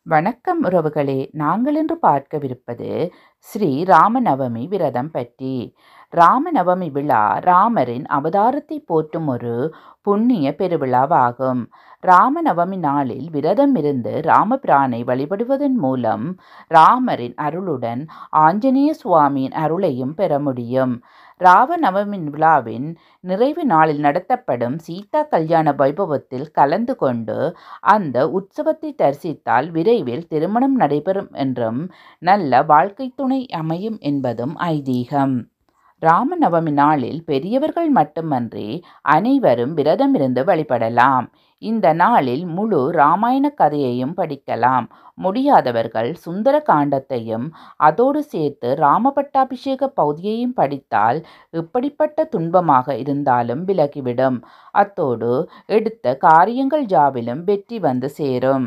வணக்கம் உறவுகளே நாங்கள் இன்று பார்க்கவிருப்பது ஸ்ரீ ராமநவமி விரதம் பற்றி ராமநவமி விழா ராமரின் அவதாரத்தை போற்றும் ஒரு புண்ணிய பெருவிழாவாகும் ராமநவமி நாளில் விரதம் இருந்து ராமபிரானை வழிபடுவதன் மூலம் ராமரின் அருளுடன் ஆஞ்சநேய சுவாமியின் அருளையும் பெற முடியும் ராமநவமி விழாவின் நிறைவு நாளில் நடத்தப்படும் சீதா கல்யாண வைபவத்தில் கலந்து கொண்டு அந்த உற்சவத்தை தரிசித்தால் விரைவில் திருமணம் நடைபெறும் என்றும் நல்ல வாழ்க்கை துணை அமையும் என்பதும் ஐதீகம் ராமநவமி நாளில் பெரியவர்கள் மட்டுமன்றி அனைவரும் விரதமிருந்து வழிபடலாம் இந்த நாளில் முழு ராமாயண கதையையும் படிக்கலாம் முடியாதவர்கள் சுந்தர காண்டத்தையும் அதோடு சேர்த்து ராம பட்டாபிஷேக பகுதியையும் படித்தால் எப்படிப்பட்ட துன்பமாக இருந்தாலும் விலகிவிடும் அத்தோடு எடுத்த காரியங்கள் ஜாவிலும் வெற்றி வந்து சேரும்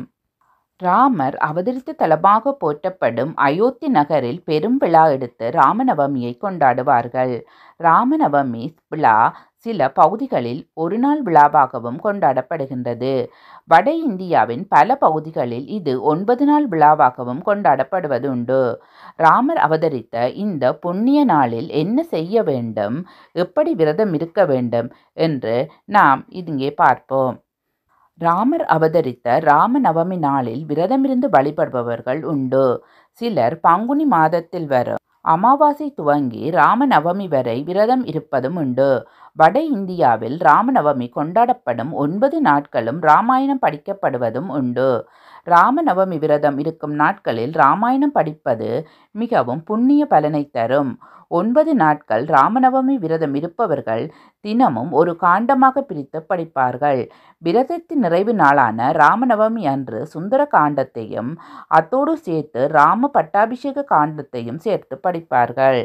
ராமர் அவதரித்த தலமாக போற்றப்படும் அயோத்தி நகரில் பெரும் விழா எடுத்து ராமநவமியை கொண்டாடுவார்கள் ராமநவமி விழா சில பகுதிகளில் ஒரு நாள் விழாவாகவும் கொண்டாடப்படுகின்றது வட இந்தியாவின் பல பகுதிகளில் இது ஒன்பது நாள் விழாவாகவும் கொண்டாடப்படுவது உண்டு ராமர் அவதரித்த இந்த புண்ணிய நாளில் என்ன செய்ய வேண்டும் எப்படி விரதம் இருக்க வேண்டும் என்று நாம் இங்கே பார்ப்போம் ராமர் அவதரித்த ராமநவமி நாளில் விரதமிருந்து வழிபடுபவர்கள் உண்டு சிலர் பங்குனி மாதத்தில் வரும் அமாவாசை துவங்கி ராமநவமி வரை விரதம் இருப்பதும் உண்டு வட இந்தியாவில் ராமநவமி கொண்டாடப்படும் ஒன்பது நாட்களும் ராமாயணம் படிக்கப்படுவதும் உண்டு ராமநவமி விரதம் இருக்கும் நாட்களில் ராமாயணம் படிப்பது மிகவும் புண்ணிய பலனை தரும் ஒன்பது நாட்கள் ராமநவமி விரதம் இருப்பவர்கள் தினமும் ஒரு காண்டமாக பிரித்து படிப்பார்கள் விரதத்தின் நிறைவு நாளான ராமநவமி அன்று சுந்தர காண்டத்தையும் அத்தோடு சேர்த்து ராம பட்டாபிஷேக காண்டத்தையும் சேர்த்து படிப்பார்கள்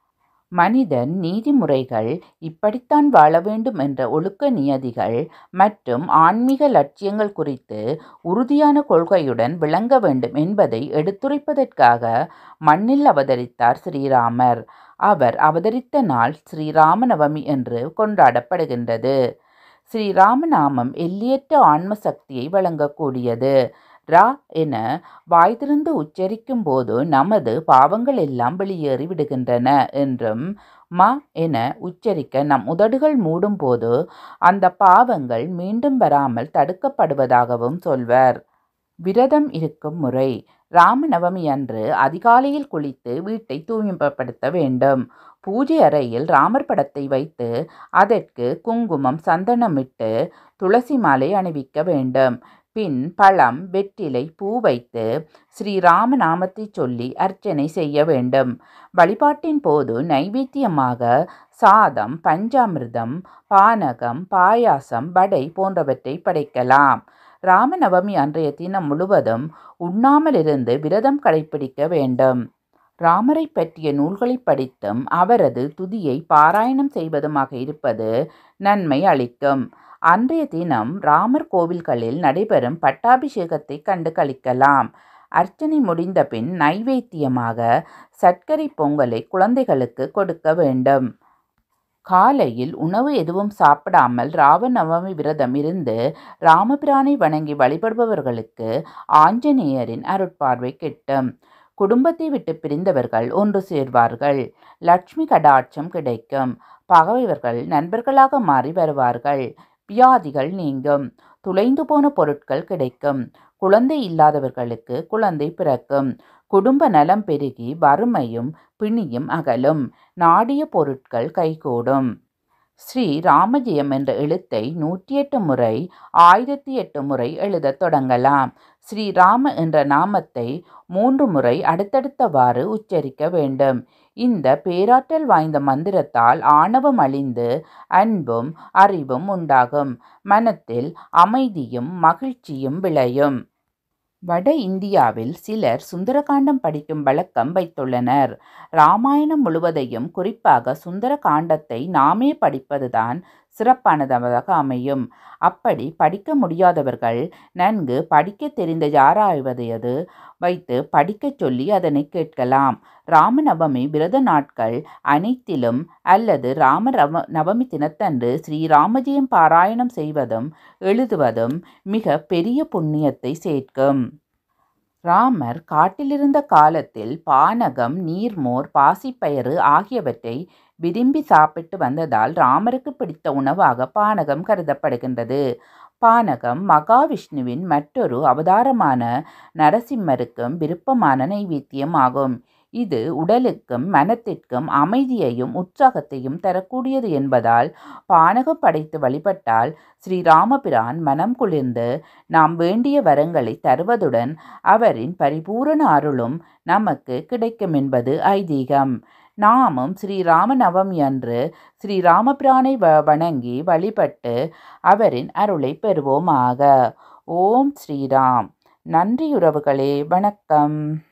மனிதன் நீதிமுறைகள் இப்படித்தான் வாழ வேண்டும் என்ற ஒழுக்க நியதிகள் மற்றும் ஆன்மீக லட்சியங்கள் குறித்து உறுதியான கொள்கையுடன் விளங்க வேண்டும் என்பதை எடுத்துரைப்பதற்காக மண்ணில் அவதரித்தார் ஸ்ரீராமர் அவர் அவதரித்த நாள் ஸ்ரீராமநவமி என்று கொண்டாடப்படுகின்றது ஸ்ரீராமநாமம் எல்லையற்ற ஆன்ம சக்தியை வழங்கக்கூடியது ரா என வாய் திறந்து உச்சரிக்கும் போது நமது பாவங்கள் எல்லாம் வெளியேறி விடுகின்றன என்றும் ம என உச்சரிக்க நம் உதடுகள் மூடும் போது அந்த பாவங்கள் மீண்டும் வராமல் தடுக்கப்படுவதாகவும் சொல்வர் விரதம் இருக்கும் முறை ராமநவமி அன்று அதிகாலையில் குளித்து வீட்டை தூய்மைப்படுத்த வேண்டும் பூஜை அறையில் ராமர் படத்தை வைத்து அதற்கு குங்குமம் சந்தனமிட்டு துளசி மாலை அணிவிக்க வேண்டும் பின் பழம் வெற்றிலை பூ வைத்து ஸ்ரீராம நாமத்தை சொல்லி அர்ச்சனை செய்ய வேண்டும் வழிபாட்டின் போது நைவேத்தியமாக சாதம் பஞ்சாமிர்தம் பானகம் பாயாசம் வடை போன்றவற்றை படைக்கலாம் ராமநவமி அன்றைய தினம் முழுவதும் உண்ணாமலிருந்து விரதம் கடைபிடிக்க வேண்டும் ராமரை பற்றிய நூல்களை படித்தும் அவரது துதியை பாராயணம் செய்வதுமாக இருப்பது நன்மை அளிக்கும் அன்றைய தினம் ராமர் கோவில்களில் நடைபெறும் பட்டாபிஷேகத்தை கண்டு கழிக்கலாம் அர்ச்சனை முடிந்த பின் நைவேத்தியமாக சர்க்கரை பொங்கலை குழந்தைகளுக்கு கொடுக்க வேண்டும் காலையில் உணவு எதுவும் சாப்பிடாமல் ராமநவமி விரதம் இருந்து ராமபிரானை வணங்கி வழிபடுபவர்களுக்கு ஆஞ்சநேயரின் அருட்பார்வை கிட்டும் குடும்பத்தை விட்டு பிரிந்தவர்கள் ஒன்று சேர்வார்கள் லட்சுமி கடாட்சம் கிடைக்கும் பகைவர்கள் நண்பர்களாக மாறி வருவார்கள் வியாதிகள் நீங்கும் துளைந்து போன பொருட்கள் கிடைக்கும் குழந்தை இல்லாதவர்களுக்கு குழந்தை பிறக்கும் குடும்ப நலம் பெருகி வறுமையும் பிணியும் அகலும் நாடிய பொருட்கள் கைகூடும் ஸ்ரீ ராமஜெயம் என்ற எழுத்தை நூற்றி எட்டு முறை ஆயிரத்தி எட்டு முறை எழுதத் தொடங்கலாம் ஸ்ரீராம என்ற நாமத்தை மூன்று முறை அடுத்தடுத்தவாறு உச்சரிக்க வேண்டும் இந்த பேராற்றல் வாய்ந்த மந்திரத்தால் ஆணவம் அழிந்து அன்பும் அறிவும் உண்டாகும் மனத்தில் அமைதியும் மகிழ்ச்சியும் விளையும் வட இந்தியாவில் சிலர் சுந்தரகாண்டம் படிக்கும் வழக்கம் வைத்துள்ளனர் ராமாயணம் முழுவதையும் குறிப்பாக சுந்தர காண்டத்தை நாமே படிப்பதுதான் சிறப்பானதாக அமையும் அப்படி படிக்க முடியாதவர்கள் நன்கு படிக்க தெரிந்த யாராவதையது வைத்து படிக்கச் சொல்லி அதனை கேட்கலாம் ராமநவமி விரத நாட்கள் அனைத்திலும் அல்லது ராம ரவ நவமி தினத்தன்று ஸ்ரீராமஜெயம் பாராயணம் செய்வதும் எழுதுவதும் மிக பெரிய புண்ணியத்தை சேர்க்கும் ராமர் காட்டிலிருந்த காலத்தில் பானகம் நீர்மோர் பாசிப்பயறு ஆகியவற்றை விரும்பி சாப்பிட்டு வந்ததால் ராமருக்கு பிடித்த உணவாக பானகம் கருதப்படுகின்றது பானகம் மகாவிஷ்ணுவின் மற்றொரு அவதாரமான நரசிம்மருக்கும் விருப்பமான நைவேத்தியம் ஆகும் இது உடலுக்கும் மனத்திற்கும் அமைதியையும் உற்சாகத்தையும் தரக்கூடியது என்பதால் பானகம் படைத்து வழிபட்டால் ஸ்ரீராமபிரான் மனம் குளிர்ந்து நாம் வேண்டிய வரங்களை தருவதுடன் அவரின் பரிபூரண அருளும் நமக்கு கிடைக்கும் என்பது ஐதீகம் நாமும் ஸ்ரீராம நவமி அன்று ஸ்ரீராமபிரானை வ வணங்கி வழிபட்டு அவரின் அருளை பெறுவோமாக ஓம் ஸ்ரீராம் நன்றி உறவுகளே வணக்கம்